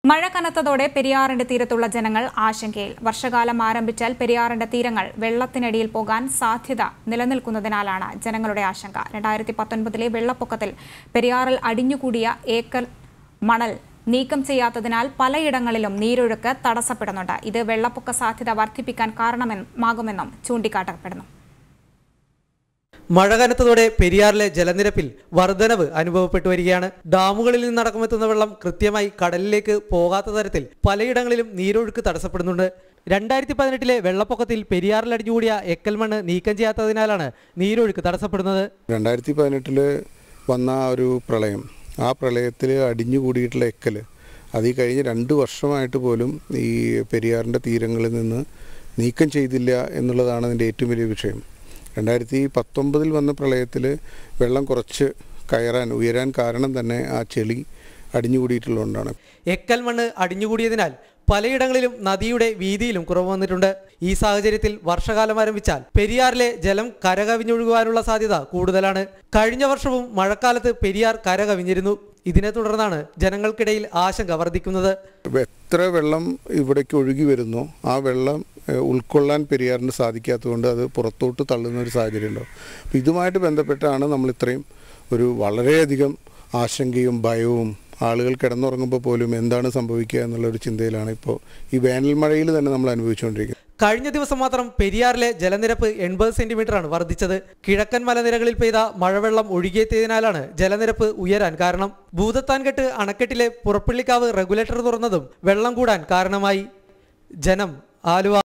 മഴ കനത്തതോടെ പെരിയാറിന്റെ തീരത്തുള്ള ജനങ്ങൾ ആശങ്കയിൽ വർഷകാലം ആരംഭിച്ചാൽ പെരിയാറിന്റെ തീരങ്ങൾ വെള്ളത്തിനടിയിൽ പോകാൻ സാധ്യത നിലനിൽക്കുന്നതിനാലാണ് ജനങ്ങളുടെ ആശങ്ക രണ്ടായിരത്തി പത്തൊൻപതിലെ വെള്ളപ്പൊക്കത്തിൽ പെരിയാറിൽ അടിഞ്ഞുകൂടിയ ഏക്കർ മണൽ നീക്കം ചെയ്യാത്തതിനാൽ പലയിടങ്ങളിലും നീരൊഴുക്ക് തടസ്സപ്പെടുന്നുണ്ട് ഇത് വെള്ളപ്പൊക്ക സാധ്യത വർദ്ധിപ്പിക്കാൻ കാരണമാകുമെന്നും ചൂണ്ടിക്കാട്ടപ്പെടുന്നു മഴ കനത്തതോടെ പെരിയാറിലെ ജലനിരപ്പിൽ വർധനവ് അനുഭവപ്പെട്ടു വരികയാണ് ഡാമുകളിൽ നിന്നടക്കമെത്തുന്ന വെള്ളം കൃത്യമായി കടലിലേക്ക് പോകാത്ത തരത്തിൽ പലയിടങ്ങളിലും നീരൊഴുക്ക് തടസ്സപ്പെടുന്നുണ്ട് രണ്ടായിരത്തി പതിനെട്ടിലെ വെള്ളപ്പൊക്കത്തിൽ പെരിയാറിൽ അടിഞ്ഞുകൂടിയ എക്കൽ മണ്ണ് നീക്കം ചെയ്യാത്തതിനാലാണ് നീരൊഴുക്ക് തടസ്സപ്പെടുന്നത് രണ്ടായിരത്തി പതിനെട്ടിൽ വന്ന ആ ഒരു പ്രളയം ആ പ്രളയത്തിൽ അടിഞ്ഞുകൂടിയിട്ടുള്ള എക്കൽ അത് ഈ കഴിഞ്ഞ രണ്ട് വർഷമായിട്ട് പോലും ഈ പെരിയാറിൻ്റെ തീരങ്ങളിൽ നിന്ന് നീക്കം ചെയ്തില്ല എന്നുള്ളതാണ് അതിൻ്റെ ഏറ്റവും വലിയ വിഷയം രണ്ടായിരത്തി പത്തൊമ്പതിൽ വന്ന പ്രളയത്തിൽ വെള്ളം കുറച്ച് കയറാൻ ഉയരാൻ കാരണം തന്നെ ആ ചെളി അടിഞ്ഞുകൂടിയിട്ടുള്ളതുകൊണ്ടാണ് എക്കൽ മണ്ണ് അടിഞ്ഞുകൂടിയതിനാൽ പലയിടങ്ങളിലും നദിയുടെ വീതിയിലും കുറവ് വന്നിട്ടുണ്ട് ഈ സാഹചര്യത്തിൽ വർഷകാലം ആരംഭിച്ചാൽ പെരിയാറിലെ ജലം കരകവിഞ്ഞൊഴുകുവാനുള്ള സാധ്യത കൂടുതലാണ് കഴിഞ്ഞ വർഷവും മഴക്കാലത്ത് പെരിയാർ കരകവിഞ്ഞിരുന്നു ഇതിനെ തുടർന്നാണ് ജനങ്ങൾക്കിടയിൽ ആശങ്ക വർദ്ധിക്കുന്നത് എത്ര വെള്ളം ഇവിടേക്ക് ഒഴുകി വരുന്നോ ആ വെള്ളം ഏഹ്, ഉൾക്കൊള്ളാൻ പെരിയാറിന് സാധിക്കാത്തതുകൊണ്ട് അത് പുറത്തോട്ട് തള്ളുന്ന ഒരു സാഹചര്യം ഉണ്ടാവും അപ്പോൾ ഇതുമായിട്ട് ബന്ധപ്പെട്ടാണ് നമ്മൾ ഇത്രയും ഒരു വളരെയധികം ആശങ്കയും ഭയവും ആളുകൾ കിടന്നുറങ്ങുമ്പോൾ പോലും എന്താണ് സംഭവിക്കുക എന്നുള്ള ഒരു ചിന്തയിലാണ് ഇപ്പോൾ ഈ വേനൽ മഴയിൽ തന്നെ നമ്മൾ അനുഭവിച്ചുകൊണ്ടിരിക്കുന്നത് കഴിഞ്ഞ ദിവസം മാത്രം പെരിയാറിലെ ജലനിരപ്പ് എൺപത് സെന്റിമീറ്ററാണ് വർദ്ധിച്ചത് കിഴക്കൻ മലനിരകളിൽ പെയ്ത മഴവെള്ളം ഒഴുകിയെത്തിയതിനാലാണ് ജലനിരപ്പ് ഉയരാൻ കാരണം ഭൂതത്താൻകെട്ട് അണക്കെട്ടിലെ പുറപ്പള്ളിക്കാവ് റെഗുലേറ്റർ തുറന്നതും വെള്ളം കൂടാൻ കാരണമായി ജനം ആലുവ